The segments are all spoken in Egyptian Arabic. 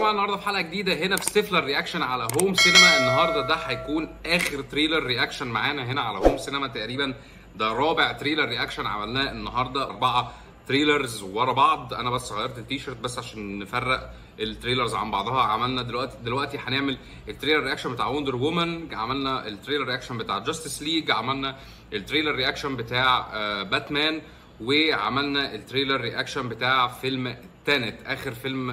جماعه النهارده في حلقه جديده هنا في ستيفلر رياكشن على هوم سينما النهارده ده هيكون اخر تريلر رياكشن معانا هنا على هوم سينما تقريبا ده رابع تريلر رياكشن عملناه النهارده اربعه تريلرز ورا بعض انا بس غيرت التيشيرت بس عشان نفرق التريلرز عن بعضها عملنا دلوقتي دلوقتي هنعمل التريلر رياكشن بتاع وندر وومن عملنا التريلر رياكشن بتاع جاستس ليج عملنا التريلر رياكشن بتاع آه، باتمان وعملنا التريلر رياكشن بتاع فيلم تانت اخر فيلم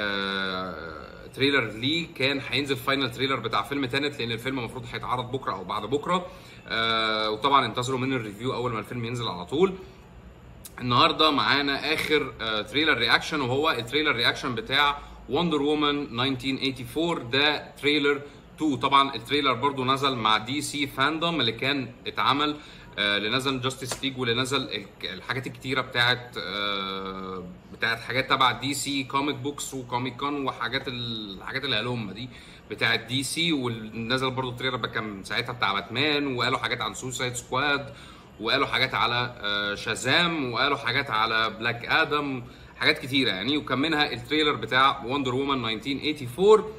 آه، تريلر ليه كان هينزل فاينل تريلر بتاع فيلم تانت لان الفيلم المفروض هيتعرض بكره او بعد بكره آه، وطبعا انتظروا مني الريفيو اول ما الفيلم ينزل على طول النهارده معانا اخر آه، تريلر رياكشن وهو التريلر رياكشن بتاع وندر وومن 1984 ده تريلر 2 طبعا التريلر برضو نزل مع دي سي فاندوم اللي كان اتعمل آه، اللي نزل جاستس ليج واللي نزل الك- الحاجات الكتيره بتاعت آه، بتاعت حاجات تبع دي سي كوميك بوكس وكوميك كون وحاجات الحاجات اللي قالهم دي بتاعت دي سي ونزل برضو التريلر بقى كان ساعتها بتاع باتمان وقالوا حاجات عن سوسايد سكواد وقالوا حاجات على آه، شازام وقالوا حاجات على بلاك ادم حاجات كتيره يعني وكان منها التريلر بتاع وندر وومن 1984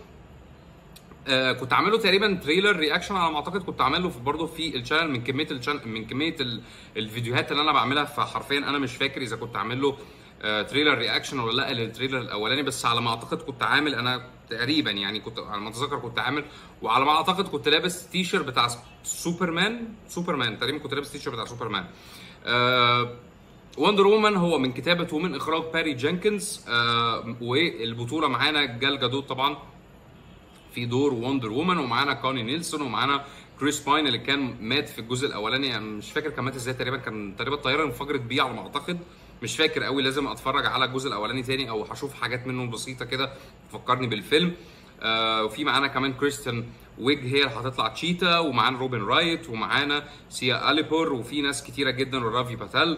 آه كنت عامله تقريبا تريلر رياكشن على ما اعتقد كنت عامله في برضه في الشانل من كميه الشانل من كميه ال- الفيديوهات اللي انا بعملها فحرفيا انا مش فاكر اذا كنت عامل له آه تريلر رياكشن ولا لا للتريلر الاولاني بس على ما اعتقد كنت عامل انا تقريبا يعني كنت على ما اتذكر كنت عامل وعلى ما اعتقد كنت لابس تي شيرت بتاع سوبرمان سوبرمان تقريبا كنت لابس تي شيرت بتاع سوبرمان آه وندر وومن هو من كتابه ومن اخراج باري جينكنز آه والبطوله معانا جال جادوت طبعا في دور وندر وومن ومعانا كوني نيلسون ومعانا كريس باين اللي كان مات في الجزء الاولاني يعني مش فاكر كان مات ازاي تقريبا كان تقريبا الطياره انفجرت بيه على ما اعتقد مش فاكر قوي لازم اتفرج على الجزء الاولاني تاني او هشوف حاجات منه بسيطه كده تفكرني بالفيلم آه وفي معانا كمان كريستن ويج هي اللي هتطلع تشيتا ومعانا روبن رايت ومعانا سيا اليبور وفي ناس كتيره جدا ورافي باتال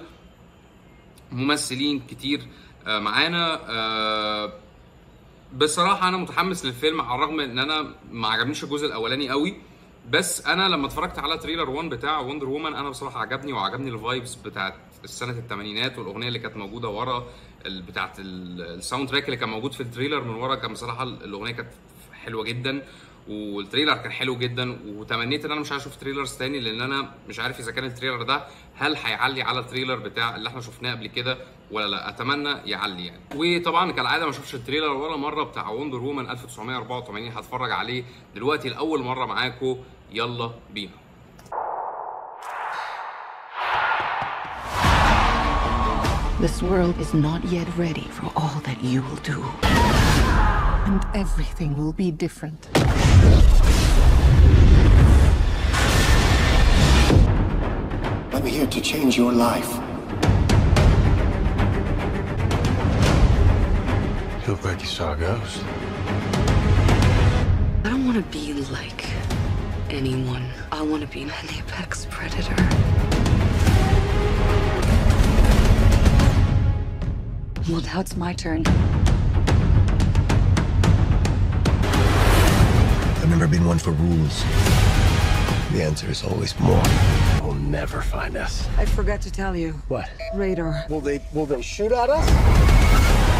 ممثلين كتير آه معانا آه بصراحه انا متحمس للفيلم على الرغم ان انا ما عجبنيش الجزء الاولاني قوي بس انا لما اتفرجت على تريلر 1 بتاع وندر وومن انا بصراحه عجبني وعجبني الفايبس بتاعت السنه الثمانينات والاغنيه اللي كانت موجوده ورا ال- بتاعت ال- الساوند تراك اللي كان موجود في التريلر من ورا كان بصراحه الاغنيه كانت حلوه جدا والتريلر كان حلو جدا وتمنيت ان انا مش هشوف تريلرز تاني لان انا مش عارف اذا كان التريلر ده هل هيعلي على التريلر بتاع اللي احنا شفناه قبل كده ولا لا اتمنى يعلي يعني وطبعا كالعاده ما اشوفش التريلر ولا مره بتاع وندر وومن 1984 هتفرج عليه دلوقتي لاول مره معاكم يلا بينا This world is not yet ready for all that you will do. And everything will be different. I'm here to change your life. You look like you saw a ghost. I don't want to be like anyone. I want to be an apex predator. Well, now it's my turn. I've never been one for rules. The answer is always more. Will never find us. I forgot to tell you. What? Radar. Will they will they shoot at us?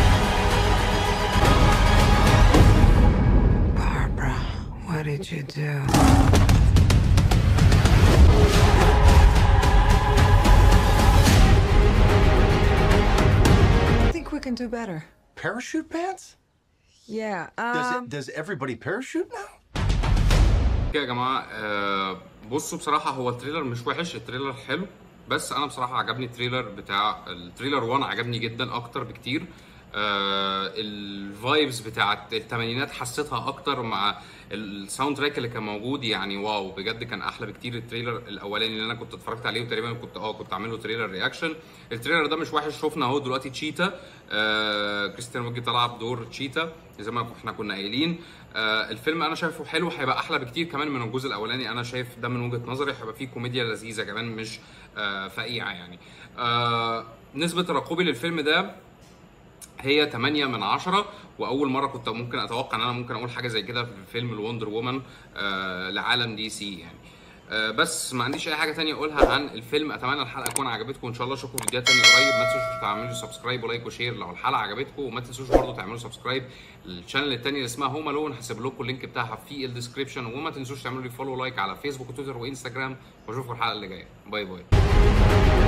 Barbara, what did you do? I think we can do better. Parachute pants? Yeah, Does um, it, does everybody parachute now? كده يا جماعه آه بصوا بصراحه هو التريلر مش وحش التريلر حلو بس انا بصراحه عجبني التريلر بتاع التريلر 1 عجبني جدا اكتر بكتير آه الفايبز بتاعت الثمانينات حسيتها اكتر مع الساوند تراك اللي كان موجود يعني واو بجد كان احلى بكتير التريلر الاولاني اللي انا كنت اتفرجت عليه وتقريبا كنت اه كنت عامل له تريلر رياكشن التريلر ده مش وحش شفنا اهو دلوقتي تشيتا آه كريستيان ويج طلع بدور تشيتا زي ما احنا كنا قايلين آه الفيلم انا شايفه حلو هيبقى احلى بكتير كمان من الجزء الاولاني انا شايف ده من وجهه نظري هيبقى فيه كوميديا لذيذه كمان مش آه فقيعه يعني آه نسبه ترقبي للفيلم ده هي 8 من 10 واول مره كنت ممكن اتوقع ان انا ممكن اقول حاجه زي كده في فيلم الوندر وومن آه لعالم دي سي يعني آه، بس ما عنديش اي حاجه تانية اقولها عن الفيلم اتمنى الحلقه تكون عجبتكم ان شاء الله اشوفكم في فيديوهات تانية قريب ما تنسوش تعملوا سبسكرايب ولايك وشير لو الحلقه عجبتكم وما تنسوش برضه تعملوا سبسكرايب للشانل التانية اللي اسمها هوم الون هسيب لكم اللينك بتاعها في الديسكربشن وما تنسوش تعملوا لي فولو لايك على فيسبوك وتويتر وانستجرام واشوفكم الحلقه اللي جايه باي باي